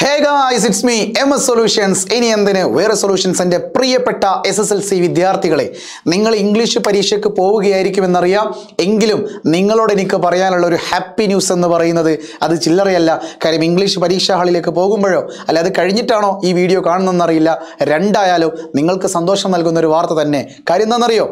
hey guys it's me M S solutions ഇനി എന്തിന് വേറെ സൊല്യൂഷൻസ് എൻ്റെ പ്രിയപ്പെട്ട എസ് എസ് എൽ സി വിദ്യാർത്ഥികളെ നിങ്ങൾ ഇംഗ്ലീഷ് പരീക്ഷയ്ക്ക് പോവുകയായിരിക്കുമെന്നറിയാം എങ്കിലും നിങ്ങളോട് എനിക്ക് പറയാനുള്ള ഒരു ഹാപ്പി ന്യൂസ് എന്ന് പറയുന്നത് അത് ചില്ലറയല്ല കാര്യം ഇംഗ്ലീഷ് പരീക്ഷാ ഹാളിലേക്ക് പോകുമ്പോഴോ അല്ല അത് കഴിഞ്ഞിട്ടാണോ ഈ വീഡിയോ കാണുന്നതെന്നറിയില്ല രണ്ടായാലും നിങ്ങൾക്ക് സന്തോഷം നൽകുന്ന ഒരു വാർത്ത തന്നെ കാര്യം എന്താണെന്നറിയോ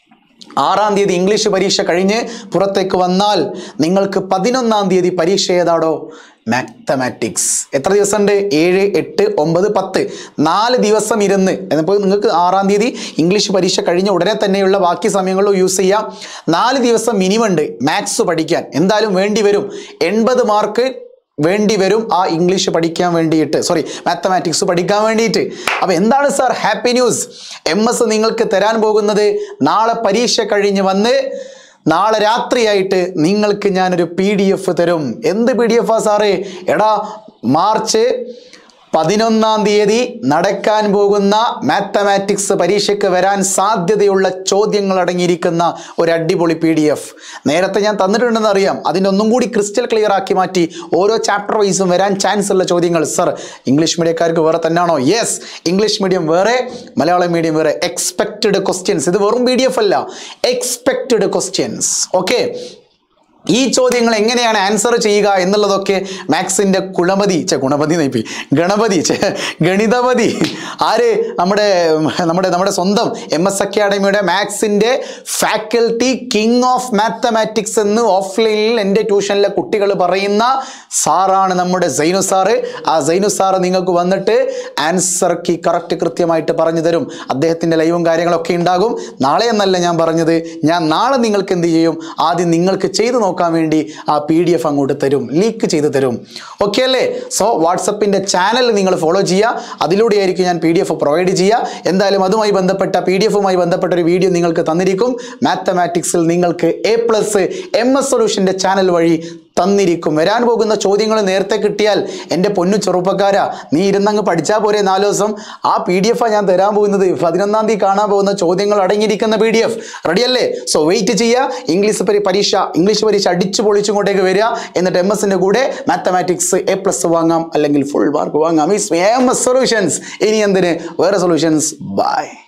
ആറാം തീയതി ഇംഗ്ലീഷ് പരീക്ഷ കഴിഞ്ഞ് പുറത്തേക്ക് വന്നാൽ നിങ്ങൾക്ക് പതിനൊന്നാം തീയതി പരീക്ഷ ഏതാടോ മാത്തമാറ്റിക്സ് എത്ര ദിവസമുണ്ട് ഏഴ് എട്ട് ഒമ്പത് പത്ത് നാല് ദിവസം ഇരുന്ന് എന്നിപ്പോൾ നിങ്ങൾക്ക് ആറാം തീയതി ഇംഗ്ലീഷ് പരീക്ഷ കഴിഞ്ഞ ഉടനെ തന്നെയുള്ള ബാക്കി സമയങ്ങളിൽ യൂസ് ചെയ്യാം നാല് ദിവസം മിനിമം ഉണ്ട് മാത്സ് പഠിക്കാൻ എന്തായാലും വേണ്ടി വരും എൺപത് മാർക്ക് വേണ്ടി വരും ആ ഇംഗ്ലീഷ് പഠിക്കാൻ വേണ്ടിയിട്ട് സോറി മാത്തമാറ്റിക്സ് പഠിക്കാൻ വേണ്ടിയിട്ട് അപ്പോൾ എന്താണ് sir happy news M S നിങ്ങൾക്ക് തരാൻ പോകുന്നത് നാളെ പരീക്ഷ കഴിഞ്ഞ് വന്ന് നാളെ രാത്രിയായിട്ട് നിങ്ങൾക്ക് ഞാനൊരു പി ഡി എഫ് തരും എന്ത് പി ഡി എഫാ സാറേ എടാ മാർച്ച് പതിനൊന്നാം തീയതി നടക്കാൻ പോകുന്ന മാത്തമാറ്റിക്സ് പരീക്ഷയ്ക്ക് വരാൻ സാധ്യതയുള്ള ചോദ്യങ്ങൾ അടങ്ങിയിരിക്കുന്ന ഒരു അടിപൊളി പി ഡി എഫ് നേരത്തെ ഞാൻ തന്നിട്ടുണ്ടെന്ന് അറിയാം അതിൻ്റെ ഒന്നും കൂടി ക്രിസ്റ്റൽ ക്ലിയർ ആക്കി മാറ്റി ഓരോ ചാപ്റ്റർ വൈസും വരാൻ ചാൻസ് ഉള്ള ചോദ്യങ്ങൾ സർ ഇംഗ്ലീഷ് മീഡിയക്കാർക്ക് വേറെ തന്നെയാണോ യെസ് ഇംഗ്ലീഷ് മീഡിയം വേറെ മലയാളം മീഡിയം വേറെ എക്സ്പെക്റ്റഡ് ക്വസ്റ്റ്യൻസ് ഇത് വെറും പി ഡി എഫ് അല്ല എക്സ്പെക്റ്റഡ് ക്വസ്റ്റ്യൻസ് ഓക്കെ ഈ ചോദ്യങ്ങൾ എങ്ങനെയാണ് ആൻസർ ചെയ്യുക എന്നുള്ളതൊക്കെ മാത്സിൻ്റെ കുളമതി ചെ ഗുണപതി നയിപ്പി ഗണപതി ചെ ഗണിതപതി ആര് നമ്മുടെ നമ്മുടെ നമ്മുടെ സ്വന്തം എം എസ് അക്കാഡമിയുടെ മാത്സിൻ്റെ ഫാക്കൽറ്റി കിങ് ഓഫ് മാത്തമാറ്റിക്സ് എന്ന് ഓഫ്ലൈനിൽ എൻ്റെ ട്യൂഷനിലെ കുട്ടികൾ പറയുന്ന സാറാണ് നമ്മുടെ സൈനു സാറ് ആ സൈനു സാറ് നിങ്ങൾക്ക് വന്നിട്ട് ആൻസർ കീ കറക്റ്റ് കൃത്യമായിട്ട് പറഞ്ഞു തരും അദ്ദേഹത്തിൻ്റെ ലൈവും കാര്യങ്ങളൊക്കെ ഉണ്ടാകും നാളെ എന്നല്ല ഞാൻ പറഞ്ഞത് ഞാൻ നാളെ നിങ്ങൾക്ക് എന്ത് ചെയ്യും ആദ്യം നിങ്ങൾക്ക് ചെയ്തു നോക്കാൻ വേണ്ടി ആ പി ഡി എഫ് അങ്ങോട്ട് തരും ലീക്ക് ചെയ്ത് തരും ഓക്കെ അല്ലേ സോ വാട്സപ്പിൻ്റെ ചാനൽ നിങ്ങൾ ഫോളോ ചെയ്യുക അതിലൂടെയായിരിക്കും ഞാൻ പി ഡി എഫ് പ്രൊവൈഡ് ചെയ്യുക എന്തായാലും അതുമായി ബന്ധപ്പെട്ട പി ഡി എഫുമായി ബന്ധപ്പെട്ട ഒരു വീഡിയോ നിങ്ങൾക്ക് തന്നിരിക്കും മാത്തമാറ്റിക്സിൽ നിങ്ങൾക്ക് എ പ്ലസ് എം എസ് സൊല്യൂഷൻ്റെ ചാനൽ വഴി തന്നിരിക്കും വരാൻ പോകുന്ന ചോദ്യങ്ങൾ നേരത്തെ കിട്ടിയാൽ എൻ്റെ പൊന്നു ചെറുപ്പക്കാരാ നീ ഇരുന്നങ്ങ് പഠിച്ചാൽ പോരെ നാല് ദിവസം ആ പി ഡി എഫാണ് ഞാൻ തരാൻ പോകുന്നത് പതിനൊന്നാം തീയതി കാണാൻ പോകുന്ന ചോദ്യങ്ങൾ അടങ്ങിയിരിക്കുന്ന പി ഡി എഫ് റെഡിയല്ലേ സോ വെയിറ്റ് ചെയ്യുക ഇംഗ്ലീഷ് പരി പരീക്ഷ ഇംഗ്ലീഷ് പരീക്ഷ അടിച്ചു പൊളിച്ചുകൊണ്ടേക്ക് വരിക എന്നിട്ട് എം എസിൻ്റെ കൂടെ മാത്തമാറ്റിക്സ് എ പ്ലസ് വാങ്ങാം അല്ലെങ്കിൽ ഫുൾ മാർക്ക് വാങ്ങാം ഈ എം എസ് സൊല്യൂഷൻസ് ഇനി എന്തിന് വേറെ സൊല്യൂഷൻസ് ബൈ